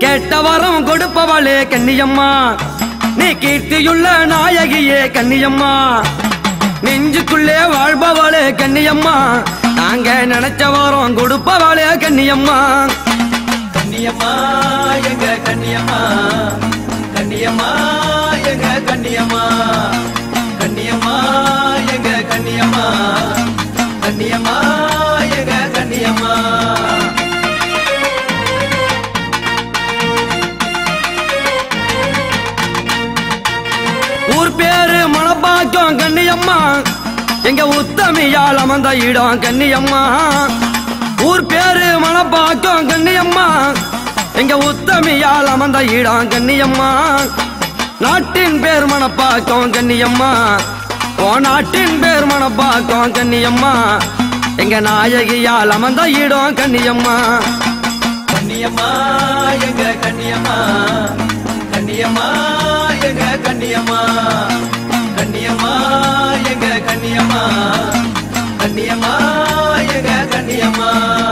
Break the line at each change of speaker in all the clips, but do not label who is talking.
கேட்ட வரம் கொடுப்பவளே கன்னியம்மா நீ கீர்த்தியுள்ள நாயகியே கன்னியம்மா நெஞ்சுக்குள்ளே வாழ்பவளே கன்னியம்மா நாங்க நினைச்ச வரம் கொடுப்பவளே கன்னியம்மா
கண்ணியம்மா எங்க கண்ணியம்மா கண்ணியம்மா எங்க கண்ணியம்மா கண்ணியம்மா எங்க கண்ணியம்மா கண்ணியம்மா எங்க கண்ணியம்மா
ஊர் பேரு மணப்பாக்கம் கன்னியம்மா எங்க உத்தமியால் அமர்ந்த இடம் கன்னியம்மா ஊர் பேரு மணப்பாக்கம் கன்னியம்மா எங்க உத்தமியால் அமர்ந்த இடம் கன்னியம்மா நாட்டின் பேர் மணப்பாக்கம் கன்னியம்மா ஓ நாட்டின் பேர் மணப்பாக்கம் கன்னியம்மா எங்க நாயகியால் அமர்ந்த இடம் கன்னியம்மா
கண்ணியம்மா எங்க கண்ணியம்மா கண்ணியம்மா எங்க கண்ணியம்மா கண்ணியம்மா எங்க கண்ணியம்மா கண்ணியம்மா எங்க கண்ணியம்மா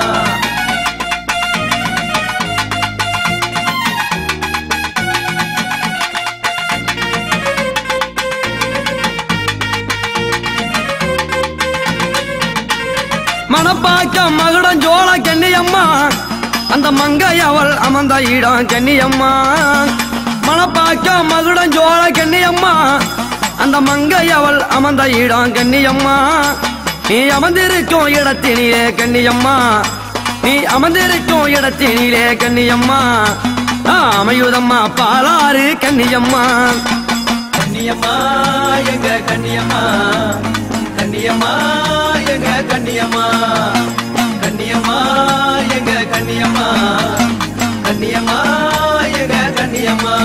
மணப்பாக்கம் மகுடம் ஜோள கன்னியம்மா அந்த மங்கை அவள் அமர்ந்த இடம் கன்னியம்மா மணப்பாக்கம் மகுடம் ஜோள கன்னியம்மா அந்த மங்கை அவள் அமர்ந்த இடம் கன்னியம்மா நீ அமர்ந்திருக்கும் இடத்தினிலே கன்னியம்மா நீ அமர்ந்திருக்கும் இடத்தினிலே கன்னியம்மா ஆ, அமையுதம்மா பாலாறு கன்னியம்மா
கண்ணியம்மா எங்க கண்ணியம்மா கண்ணியம்மா எங்க கண்ணியம்மா கண்ணியம்மா எங்க கண்ணியம்மா கண்ணியம்மா எங்க கண்ணியம்மா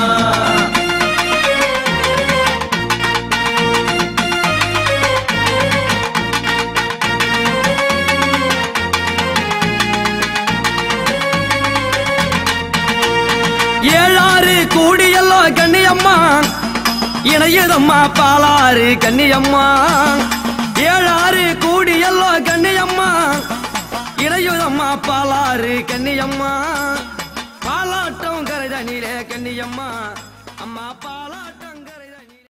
ஏழாறு கூடியல்லோ கன்னியம்மா இணையதம்மா பாலாறு கன்னியம்மா ஏழாறு கூடியல்லோ கன்னியம்மா இணையுதம்மா பாலாறு கன்னியம்மா பாலாட்டம் கரைதனிலே கன்னியம்மா அம்மா பாலா